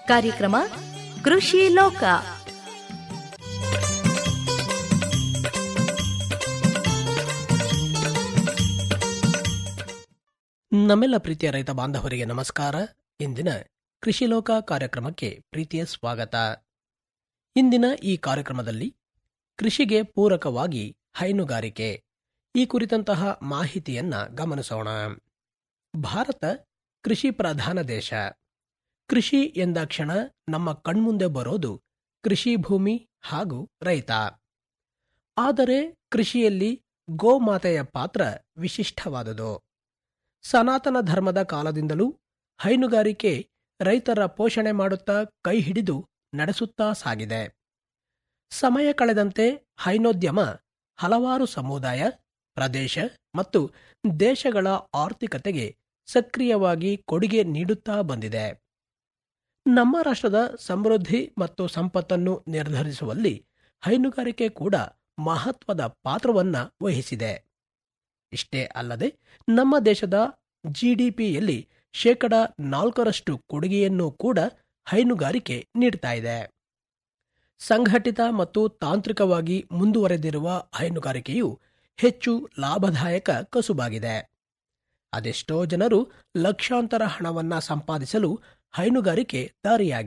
ಕಾರ್ಯಕ್ರಮ ಕೃಷಿ ಲೋಕ ನಮ್ಮೆಲ್ಲ ಪ್ರೀತಿಯ ರೈತ ಬಾಂಧವರಿಗೆ ನಮಸ್ಕಾರ ಇಂದಿನ ಕೃಷಿ ಲೋಕ ಕಾರ್ಯಕ್ರಮಕ್ಕೆ ಪ್ರೀತಿಯ ಸ್ವಾಗತ ಇಂದಿನ ಈ ಕಾರ್ಯಕ್ರಮದಲ್ಲಿ ಕೃಷಿಗೆ ಪೂರಕವಾಗಿ ಹೈನುಗಾರಿಕೆ ಈ ಕುರಿತಂತಹ ಮಾಹಿತಿಯನ್ನ ಗಮನಿಸೋಣ ಭಾರತ ಕೃಷಿ ಪ್ರಧಾನ ದೇಶ ಕೃಷಿ ಎಂದಾಕ್ಷಣ ನಮ್ಮ ಕಣ್ಮುಂದೆ ಬರೋದು ಕೃಷಿ ಭೂಮಿ ಹಾಗೂ ರೈತ ಆದರೆ ಕೃಷಿಯಲ್ಲಿ ಗೋಮಾತೆಯ ಪಾತ್ರ ವಿಶಿಷ್ಟವಾದುದು ಸನಾತನ ಧರ್ಮದ ಕಾಲದಿಂದಲೂ ಹೈನುಗಾರಿಕೆ ರೈತರ ಪೋಷಣೆ ಮಾಡುತ್ತಾ ಕೈ ಹಿಡಿದು ನಡೆಸುತ್ತಾ ಸಾಗಿದೆ ಸಮಯ ಕಳೆದಂತೆ ಹೈನೋದ್ಯಮ ಹಲವಾರು ಸಮುದಾಯ ಪ್ರದೇಶ ಮತ್ತು ದೇಶಗಳ ಆರ್ಥಿಕತೆಗೆ ಸಕ್ರಿಯವಾಗಿ ಕೊಡುಗೆ ನೀಡುತ್ತಾ ಬಂದಿದೆ ನಮ್ಮ ರಾಷ್ಟ್ರದ ಸಮೃದ್ಧಿ ಮತ್ತು ಸಂಪತ್ತನ್ನು ನಿರ್ಧರಿಸುವಲ್ಲಿ ಹೈನುಗಾರಿಕೆ ಕೂಡ ಮಹತ್ವದ ಪಾತ್ರವನ್ನ ವಹಿಸಿದೆ ಇಷ್ಟೇ ಅಲ್ಲದೆ ನಮ್ಮ ದೇಶದ ಜಿಡಿಪಿಯಲ್ಲಿ ಶೇಕಡ ನಾಲ್ಕರಷ್ಟು ಕೊಡುಗೆಯನ್ನು ಕೂಡ ಹೈನುಗಾರಿಕೆ ನೀಡ್ತಾ ಇದೆ ಸಂಘಟಿತ ಮತ್ತು ತಾಂತ್ರಿಕವಾಗಿ ಮುಂದುವರೆದಿರುವ ಹೈನುಗಾರಿಕೆಯು ಹೆಚ್ಚು ಲಾಭದಾಯಕ ಕಸುಬಾಗಿದೆ ಅದೆಷ್ಟೋ ಜನರು ಲಕ್ಷಾಂತರ ಹಣವನ್ನ ಸಂಪಾದಿಸಲು ಹೈನುಗಾರಿಕೆ ದಾರಿಯಾಗಿದೆ